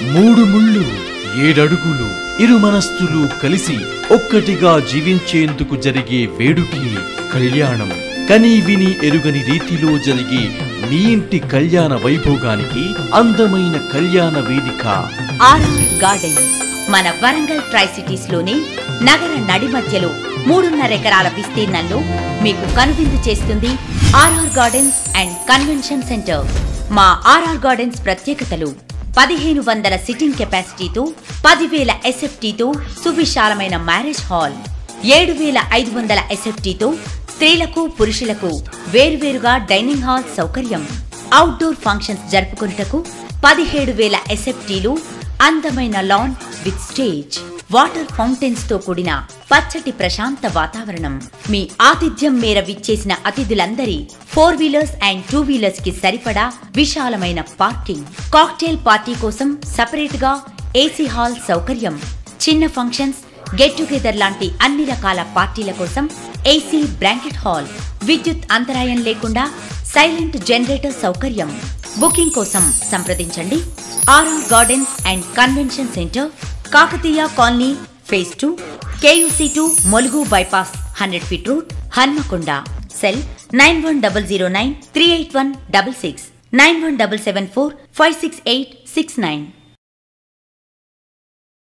మూడు ముళ్ళు ఏడడుగులు ఇరు మనస్సులు కలిసి ఒక్కటిగా జీవించేందుకు జరిగే వేడుకి కళ్యాణం కని విని ఎరుగని రీతిలో జరిగే మీ ఇంటి కళ్యాణ వైభోగానికి అందమైన కళ్యాణ వేదిక ఆర్ఆర్ గార్డెన్స్ మన వరంగల్ ట్రై సిటీస్ లోని నగర నడిమధ్యలో మూడున్నర ఎకరాల విస్తీర్ణంలో మీకు కనువిందు చేస్తుంది RR gardens and convention centre మా ఆర్ఆర్ గార్డెన్స్ ప్రత్యేకతలు పదిహేను వందల సిట్టింగ్ కెపాసిటీతో పదివేల ఎస్ఎఫ్టీతో సువిశాలమైన మ్యారేజ్ హాల్ ఏడు వేల ఐదు వందల ఎస్ఎఫ్టీతో స్త్రీలకు పురుషులకు వేరువేరుగా డైనింగ్ హాల్ సౌకర్యం అవుట్డోర్ ఫంక్షన్స్ జరుపుకొనుటకు పదిహేడు వేల ఎస్ఎఫ్టీలు అందమైన lawn with stage water fountains తో కూడిన పచ్చటి ప్రశాంత వాతావరణం మీ ఆతిథ్యం మేర విచ్చేసిన అతిథులందరి four wheelers and two wheelers కి సరిపడా విశాలమైన పార్కింగ్ కాక్టైల్ పార్టీ కోసం సపరేట్ గా ఏసీ హాల్ సౌకర్యం చిన్న ఫంక్షన్స్ గెట్ టుగెదర్ లాంటి అన్ని రకాల పార్టీల కోసం ఏసీ బ్రాంకెట్ హాల్ విద్యుత్ అంతరాయం లేకుండా సైలెంట్ జనరేటర్ సౌకర్యం బుకింగ్ కోసం సంప్రదించండి RR gardens and convention centre Kakatiya colony phase two KUC to Mulugu bypass hundred feet road Hanamkonda cell nine one double zero nine three eight one double six nine one double seven four five six eight six nine